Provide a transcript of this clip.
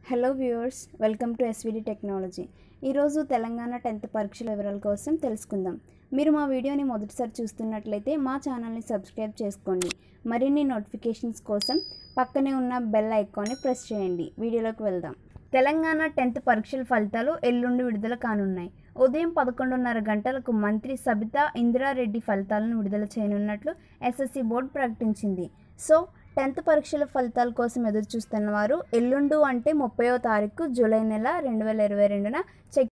hello viewers welcome to S V D technology ఈరోజు Telangana tenth పరీక్షల వివరాల కోసం తెలుసుకుందాం మీరు మా వీడియోని మొదటిసారి చూస్తున్నట్లయితే మా ఛానల్ని సబ్స్క్రైబ్ చేసుకోండి మరిన్ని నోటిఫికేషన్స్ కోసం పక్కనే ఉన్న బెల్ ఐకాన్ని ప్రెస్ చేయండి వీడియోలోకి వెళ్దాం తెలంగాణ టెన్త్ పరీక్షల ఫలితాలు ఎల్లుండి విడుదల కానున్నాయి ఉదయం పదకొండున్నర గంటలకు మంత్రి సబితా ఇందిరారెడ్డి ఫలితాలను విడుదల చేయనున్నట్లు ఎస్ఎస్సి బోర్డు ప్రకటించింది సో టెన్త్ పరీక్షల ఫలితాల కోసం ఎదురు చూస్తున్న వారు ఎల్లుండు అంటే ముప్పయో తారీఖు జూలై నెల రెండు వేల ఇరవై రెండున చెక్